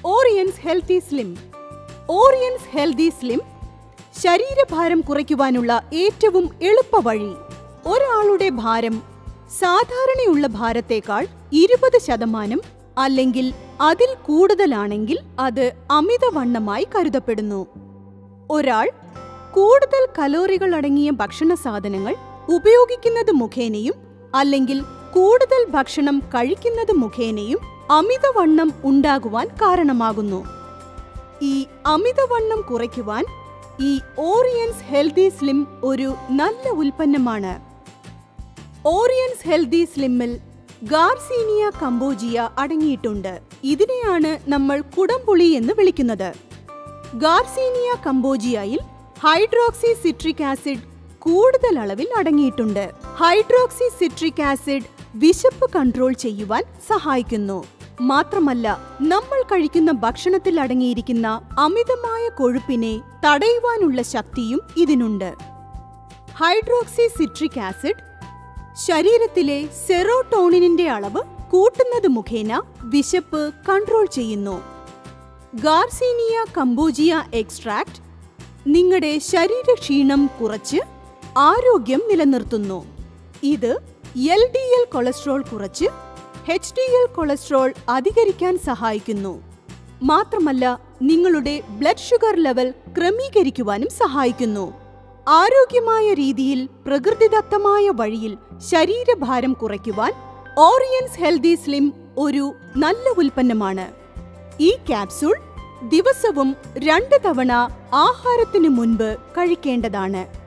ഓറിയൻസ് healthy slim ഓറിയൻസ് healthy slim ശരീരഭാരം കുറയ്ക്കുവാനുള്ള ഏറ്റവും എളുപ്പ വഴി ഒരാളുടെ ഭാരം സാധാരണയുള്ള ഭാരത്തേക്കാൾ ഇരുപത് ശതമാനം അല്ലെങ്കിൽ അതിൽ കൂടുതലാണെങ്കിൽ അത് അമിതവണ്ണമായി കരുതപ്പെടുന്നു ഒരാൾ കൂടുതൽ കലോറികൾ അടങ്ങിയ ഭക്ഷണ സാധനങ്ങൾ ഉപയോഗിക്കുന്നത് മുഖേനയും അല്ലെങ്കിൽ കൂടുതൽ ഭക്ഷണം കഴിക്കുന്നത് മുഖേനയും അമിതവണ്ണം ഉണ്ടാകുവാൻ കാരണമാകുന്നു ഈ അമിതവണ്ണം കുറയ്ക്കുവാൻ ഈ ഓറിയൻസ് ഹെൽത്തി സ്ലിം ഒരു നല്ല ഉൽപ്പന്നമാണ് ഓറിയൻസ് ഹെൽത്തി സ്ലിമ്മിൽ ഗാർസീനിയ കമ്പോജിയ അടങ്ങിയിട്ടുണ്ട് ഇതിനെയാണ് നമ്മൾ കുടംപുളി എന്ന് വിളിക്കുന്നത് ഗാർസീനിയ കമ്പോജിയയിൽ ഹൈഡ്രോക്സി സിട്രിക് ആസിഡ് കൂടുതൽ അളവിൽ അടങ്ങിയിട്ടുണ്ട് ഹൈഡ്രോക്സി സിട്രിക് ആസിഡ് വിശപ്പ് കൺട്രോൾ ചെയ്യുവാൻ സഹായിക്കുന്നു മാത്രമല്ല നമ്മൾ കഴിക്കുന്ന ഭക്ഷണത്തിൽ അടങ്ങിയിരിക്കുന്ന അമിതമായ കൊഴുപ്പിനെ തടയുവാനുള്ള ശക്തിയും ഇതിനുണ്ട് ഹൈഡ്രോക്സി സിട്രിക് ആസിഡ് ശരീരത്തിലെ സെറോട്ടോണിനിന്റെ അളവ് കൂട്ടുന്നത് മുഖേന വിശപ്പ് കൺട്രോൾ ചെയ്യുന്നു ഗാർസീനിയ കമ്പോജിയ എക്സ്ട്രാക്ട് നിങ്ങളുടെ ശരീരക്ഷീണം കുറച്ച് ആരോഗ്യം നിലനിർത്തുന്നു ഇത് എൽ ഡി എൽ കൊളസ്ട്രോൾ കുറച്ച് എച്ച് ഡി എൽ കൊളസ്ട്രോൾ അധികരിക്കാൻ സഹായിക്കുന്നു മാത്രമല്ല നിങ്ങളുടെ ബ്ലഡ് ഷുഗർ ലെവൽ ക്രമീകരിക്കുവാനും സഹായിക്കുന്നു ആരോഗ്യമായ രീതിയിൽ പ്രകൃതിദത്തമായ വഴിയിൽ ശരീരഭാരം കുറയ്ക്കുവാൻ ഓറിയൻസ് ഹെൽത്തി സ്ലിം ഒരു നല്ല ഉൽപ്പന്നമാണ് ഈ ക്യാപ്സൂൾ ദിവസവും രണ്ട് തവണ ആഹാരത്തിനു മുൻപ് കഴിക്കേണ്ടതാണ്